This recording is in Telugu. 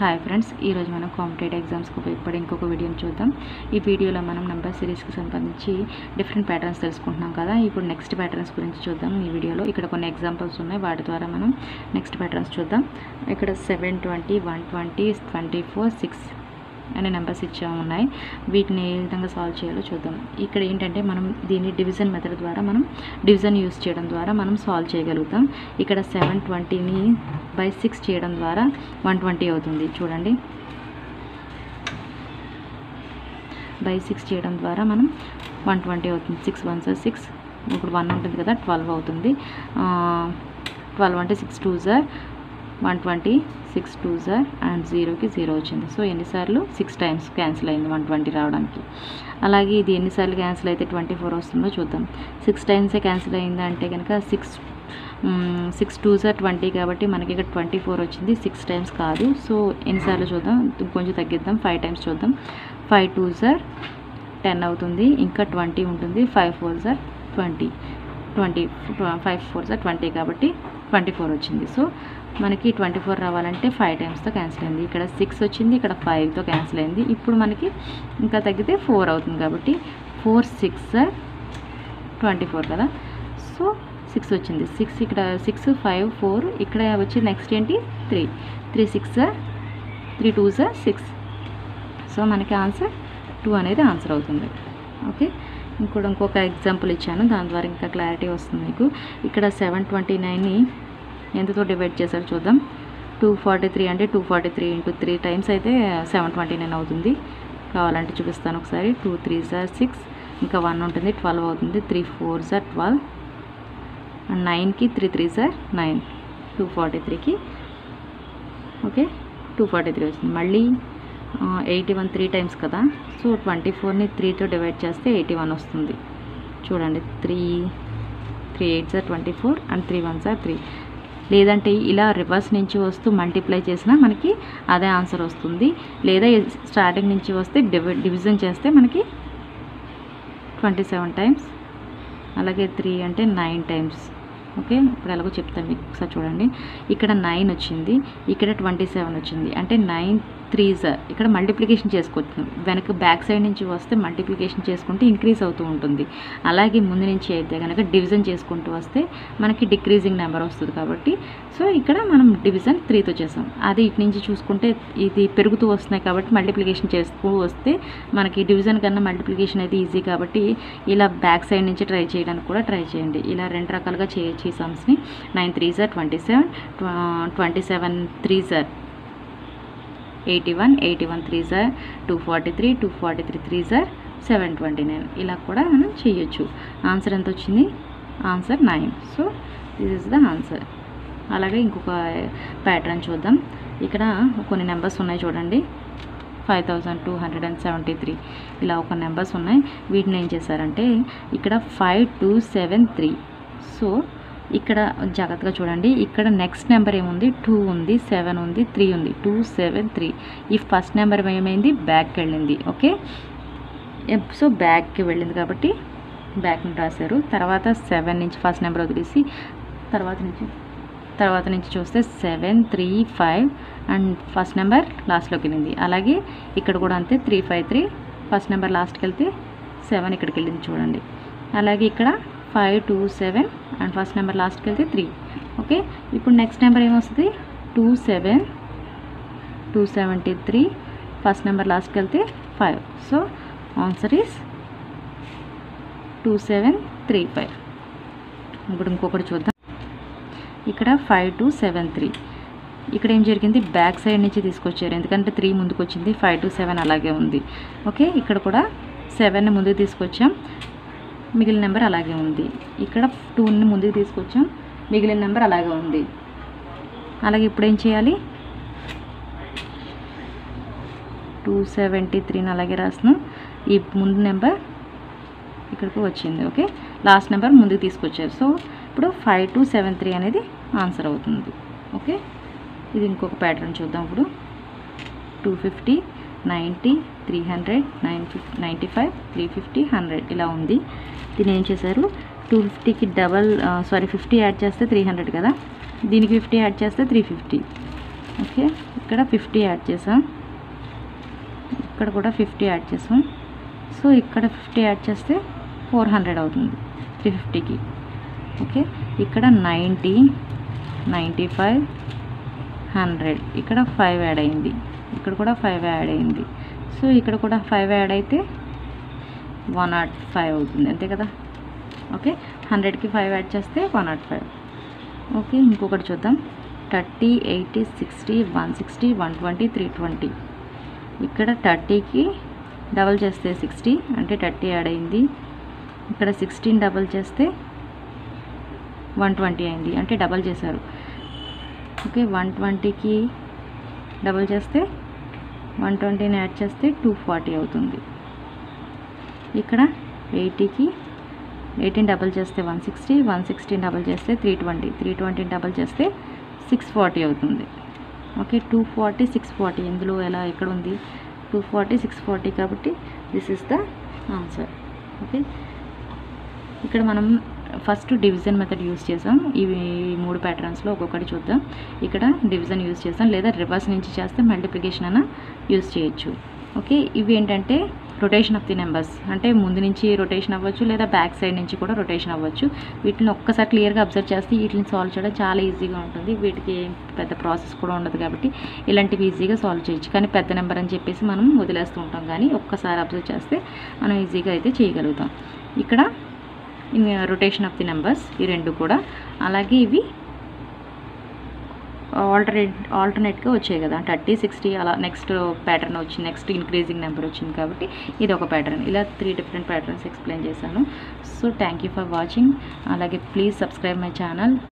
హాయ్ ఫ్రెండ్స్ ఈరోజు మనం కాంపిటేటివ్ ఎగ్జామ్స్కి ఉపయోగపడే ఇంకొక వీడియోని చూద్దాం ఈ వీడియోలో మనం నెంబర్ సిరీస్కి సంబంధించి డిఫరెంట్ ప్యాటర్న్స్ తెలుసుకుంటున్నాం కదా ఇప్పుడు నెక్స్ట్ ప్యాటర్న్స్ గురించి చూద్దాం ఈ వీడియోలో ఇక్కడ కొన్ని ఎగ్జాంపుల్స్ ఉన్నాయి వాటి ద్వారా మనం నెక్స్ట్ ప్యాటర్న్స్ చూద్దాం ఇక్కడ seven twenty one twenty twenty four six అనే నెంబర్స్ ఇచ్చా ఉన్నాయి వీటిని ఏ విధంగా సాల్వ్ చేయాలో చూద్దాం ఇక్కడ ఏంటంటే మనం దీన్ని డివిజన్ మెథడ్ ద్వారా మనం డివిజన్ యూస్ చేయడం ద్వారా మనం సాల్వ్ చేయగలుగుతాం ఇక్కడ సెవెన్ ట్వంటీని బై సిక్స్ చేయడం ద్వారా వన్ ట్వంటీ అవుతుంది చూడండి బై సిక్స్ చేయడం ద్వారా మనం వన్ ట్వంటీ అవుతుంది సిక్స్ వన్ సార్ సిక్స్ ఇప్పుడు వన్ ఉంటుంది కదా ట్వెల్వ్ అవుతుంది ట్వెల్వ్ అంటే సిక్స్ టూ జార్ వన్ ట్వంటీ సిక్స్ టూ జార్ అండ్ జీరోకి జీరో వచ్చింది సో ఎన్నిసార్లు సిక్స్ టైమ్స్ క్యాన్సిల్ అయింది వన్ ట్వంటీ రావడానికి అలాగే ఇది ఎన్నిసార్లు క్యాన్సిల్ అయితే ట్వంటీ ఫోర్ వస్తుందో చూద్దాం సిక్స్ టైమ్సే క్యాన్సిల్ అయింది అంటే కనుక సిక్స్ సిక్స్ టూ జార్ ట్వంటీ కాబట్టి మనకి ఇక్కడ ట్వంటీ ఫోర్ వచ్చింది సిక్స్ టైమ్స్ కాదు సో ఎన్నిసార్లు చూద్దాం కొంచెం తగ్గిద్దాం ఫైవ్ టైమ్స్ చూద్దాం ఫైవ్ టూ జార్ టెన్ అవుతుంది ఇంకా ట్వంటీ ఉంటుంది ఫైవ్ ఫోర్ జార్ ట్వంటీ ట్వంటీ ఫైవ్ ఫోర్ జార్ ట్వంటీ కాబట్టి ట్వంటీ ఫోర్ వచ్చింది సో మనకి ట్వంటీ ఫోర్ రావాలంటే ఫైవ్ టైమ్స్తో క్యాన్సిల్ అయింది ఇక్కడ సిక్స్ వచ్చింది ఇక్కడ ఫైవ్తో క్యాన్సిల్ అయింది ఇప్పుడు మనకి ఇంకా తగ్గితే ఫోర్ అవుతుంది కాబట్టి ఫోర్ సిక్స్ ట్వంటీ ఫోర్ కదా సో సిక్స్ వచ్చింది సిక్స్ ఇక్కడ సిక్స్ ఫైవ్ ఫోర్ ఇక్కడ వచ్చి నెక్స్ట్ ఏంటి three three six three two సార్ సిక్స్ సో మనకి ఆన్సర్ టూ అనేది ఆన్సర్ అవుతుంది ఓకే ఇంకోటి ఇంకొక ఎగ్జాంపుల్ ఇచ్చాను దాని ద్వారా ఇంకా క్లారిటీ వస్తుంది మీకు ఇక్కడ సెవెన్ ట్వంటీ నైన్ని ఎంతతో డివైడ్ చేశారు చూద్దాం టూ ఫార్టీ త్రీ అంటే two forty three into three times అయితే సెవెన్ ట్వంటీ నైన్ అవుతుంది కావాలంటే చూపిస్తాను ఒకసారి టూ త్రీ జార్ సిక్స్ ఇంకా వన్ ఉంటుంది ట్వెల్వ్ అవుతుంది త్రీ ఫోర్ జార్ ట్వెల్వ్ అండ్ నైన్కి త్రీ త్రీ జార్ నైన్ టూ ఫార్టీ త్రీకి ఓకే టూ ఫార్టీ త్రీ వచ్చింది మళ్ళీ ఎయిటీ వన్ త్రీ టైమ్స్ కదా సో ట్వంటీ ఫోర్ని త్రీతో డివైడ్ చేస్తే ఎయిటీ వన్ వస్తుంది చూడండి త్రీ త్రీ ఎయిట్ సార్ twenty four and three one సార్ త్రీ లేదంటే ఇలా రివర్స్ నుంచి వస్తూ మల్టిప్లై చేసినా మనకి అదే ఆన్సర్ వస్తుంది లేదా స్టార్టింగ్ నుంచి వస్తే డివి డివిజన్ చేస్తే మనకి ట్వంటీ సెవెన్ టైమ్స్ అలాగే త్రీ అంటే నైన్ టైమ్స్ ఓకే ఇప్పుడు ఎలాగో చెప్తాను మీకు ఒకసారి చూడండి ఇక్కడ నైన్ వచ్చింది ఇక్కడ ట్వంటీ సెవెన్ వచ్చింది అంటే నైన్ త్రీ జార్ ఇక్కడ మల్టిప్లికేషన్ చేసుకోవచ్చు వెనక బ్యాక్ సైడ్ నుంచి వస్తే మల్టిప్లికేషన్ చేసుకుంటే ఇంక్రీజ్ అవుతూ ఉంటుంది అలాగే ముందు నుంచి అయితే కనుక డివిజన్ చేసుకుంటూ వస్తే మనకి డిక్రీజింగ్ నెంబర్ వస్తుంది కాబట్టి సో ఇక్కడ మనం డివిజన్ త్రీతో చేసాం అది ఇటు నుంచి చూసుకుంటే ఇది పెరుగుతూ వస్తున్నాయి కాబట్టి మల్టిప్లికేషన్ చేస్తూ వస్తే మనకి డివిజన్ కన్నా మల్టిప్లికేషన్ అయితే ఈజీ కాబట్టి ఇలా బ్యాక్ సైడ్ నుంచి ట్రై చేయడానికి కూడా ట్రై చేయండి ఇలా రెండు రకాలుగా చేయొచ్చు ఈ సమ్స్ని నైన్ త్రీ జార్ twenty seven twenty seven three జార్ eighty one eighty one three జార్ two forty three two forty three three జార్ సెవెన్ ట్వంటీ నైన్ ఇలా కూడా మనం చేయొచ్చు ఆన్సర్ ఎంత వచ్చింది answer nine so this is the answer అలాగే ఇంకొక ప్యాటర్న్ చూద్దాం ఇక్కడ కొన్ని నెంబర్స్ ఉన్నాయి చూడండి five thousand two hundred and seventy three ఇలా ఒక నెంబర్స్ ఉన్నాయి వీటిని ఏం చేశారంటే ఇక్కడ five two seven three so ఇక్కడ జాగ్రత్తగా చూడండి ఇక్కడ నెక్స్ట్ నెంబర్ ఏముంది టూ ఉంది సెవెన్ ఉంది త్రీ ఉంది టూ సెవెన్ త్రీ ఈ ఫస్ట్ నెంబర్ ఏమైంది బ్యాక్కి వెళ్ళింది ఓకే సో బ్యాక్కి వెళ్ళింది కాబట్టి బ్యాక్ రాశారు తర్వాత సెవెన్ నుంచి ఫస్ట్ నెంబర్ వదిలేసి తర్వాత నుంచి తర్వాత నుంచి చూస్తే seven three five and first number లాస్ట్లోకి వెళ్ళింది అలాగే ఇక్కడ కూడా అంతే three five three first number లాస్ట్కి వెళ్తే సెవెన్ ఇక్కడికి వెళ్ళింది చూడండి అలాగే ఇక్కడ five two seven and first number లాస్ట్కి వెళ్తే త్రీ ఓకే ఇప్పుడు నెక్స్ట్ నెంబర్ ఏమొస్తుంది two seven two seventy three first number లాస్ట్కి వెళ్తే five so answer is two seven three five ఇప్పుడు ఇంకొకటి చూద్దాం ఇక్కడ ఫైవ్ టూ సెవెన్ త్రీ ఇక్కడ ఏం జరిగింది బ్యాక్ సైడ్ నుంచి తీసుకొచ్చారు ఎందుకంటే త్రీ ముందుకు వచ్చింది ఫైవ్ టు సెవెన్ అలాగే ఉంది ఓకే ఇక్కడ కూడా సెవెన్ ముందుకు తీసుకొచ్చాం మిగిలిన నెంబర్ అలాగే ఉంది ఇక్కడ టూని ముందుకు తీసుకొచ్చాం మిగిలిన నెంబర్ అలాగే ఉంది అలాగే ఇప్పుడు ఏం చేయాలి టూ సెవెంటీ త్రీని అలాగే రాస్తున్నాం ఈ ముందు నెంబర్ ఇక్కడికి వచ్చింది ఓకే లాస్ట్ నెంబర్ ముందుకు తీసుకొచ్చారు సో ఇప్పుడు ఫైవ్ టూ సెవెన్ త్రీ అనేది ఆన్సర్ అవుతుంది ఓకే ఇది ఇంకొక ప్యాటర్న్ చూద్దాం ఇప్పుడు two fifty ninety three hundred nine fifty ninety five three fifty hundred ఇలా ఉంది దీన్ని ఏం చేశారు టూ ఫిఫ్టీకి డబల్ సారీ ఫిఫ్టీ యాడ్ చేస్తే త్రీ హండ్రెడ్ కదా దీనికి ఫిఫ్టీ యాడ్ చేస్తే త్రీ ఫిఫ్టీ ఓకే ఇక్కడ ఫిఫ్టీ యాడ్ చేసాం ఇక్కడ కూడా ఫిఫ్టీ యాడ్ చేసాం సో ఇక్కడ ఫిఫ్టీ యాడ్ చేస్తే ఫోర్ హండ్రెడ్ అవుతుంది త్రీ ఫిఫ్టీకి ఓకే ఇక్కడ నైంటీ నైంటీ ఫైవ్ హండ్రెడ్ ఇక్కడ ఫైవ్ యాడ్ అయింది ఇక్కడ కూడా ఫైవ్ యాడ్ అయింది సో ఇక్కడ కూడా ఫైవ్ యాడ్ అయితే వన్ నాట్ ఫైవ్ అవుతుంది అంతే కదా ఓకే హండ్రెడ్కి ఫైవ్ యాడ్ చేస్తే వన్ నాట్ ఫైవ్ ఓకే ఇంకొకటి చూద్దాం thirty eighty sixty one sixty one twenty three twenty ఇక్కడ థర్టీకి డబల్ చేస్తే సిక్స్టీ అంటే థర్టీ యాడ్ అయింది ఇక్కడ సిక్స్టీన్ డబల్ చేస్తే వన్ ట్వంటీ అయింది అంటే డబల్ చేశారు ఓకే వన్ ట్వంటీకి డబల్ చేస్తే వన్ ట్వంటీని యాడ్ చేస్తే టూ ఫార్టీ అవుతుంది ఇక్కడ ఎయిటీకి ఎయిటీన్ డబల్ చేస్తే one sixty one sixteen double చేస్తే త్రీ ట్వంటీ త్రీ ట్వంటీని డబల్ చేస్తే సిక్స్ ఫార్టీ అవుతుంది okay two forty six forty ఇందులో ఎలా ఎక్కడ ఉంది టూ ఫార్టీ సిక్స్ ఫార్టీ కాబట్టి this is the answer okay ఇక్కడ మనం ఫస్ట్ డివిజన్ మెథడ్ యూస్ చేసాం ఇవి ఈ మూడు ప్యాటర్న్స్లో ఒక్కొక్కటి చూద్దాం ఇక్కడ డివిజన్ యూస్ చేస్తాం లేదా రివర్స్ నుంచి చేస్తే మల్టిప్లికేషన్ అయినా యూస్ చేయొచ్చు ఓకే ఇవి ఏంటంటే రొటేషన్ ఆఫ్ ది నెంబర్స్ అంటే ముందు నుంచి రొటేషన్ అవ్వచ్చు లేదా బ్యాక్ సైడ్ నుంచి కూడా రొటేషన్ అవ్వచ్చు వీటిని ఒక్కసారి క్లియర్గా అబ్జర్వ్ చేస్తే వీటిని సాల్వ్ చేయడం చాలా ఈజీగా ఉంటుంది వీటికి ఏం పెద్ద ప్రాసెస్ కూడా ఉండదు కాబట్టి ఇలాంటివి ఈజీగా సాల్వ్ చేయొచ్చు కానీ పెద్ద నెంబర్ అని చెప్పేసి మనం వదిలేస్తూ ఉంటాం కానీ ఒక్కసారి అబ్జర్వ్ చేస్తే మనం ఈజీగా అయితే చేయగలుగుతాం ఇక్కడ రొటేషన్ ఆఫ్ ది నెంబర్స్ ఈ రెండు కూడా అలాగే ఇవి ఆల్టర్నేట్ ఆల్టర్నేట్గా వచ్చాయి కదా థర్టీ సిక్స్టీ అలా నెక్స్ట్ ప్యాటర్న్ వచ్చింది నెక్స్ట్ ఇంక్రీజింగ్ నెంబర్ వచ్చింది కాబట్టి ఇది ఒక ప్యాటర్న్ ఇలా త్రీ డిఫరెంట్ ప్యాటర్న్స్ ఎక్స్ప్లెయిన్ చేశాను so thank you for watching అలాగే ప్లీజ్ సబ్స్క్రైబ్ మై ఛానల్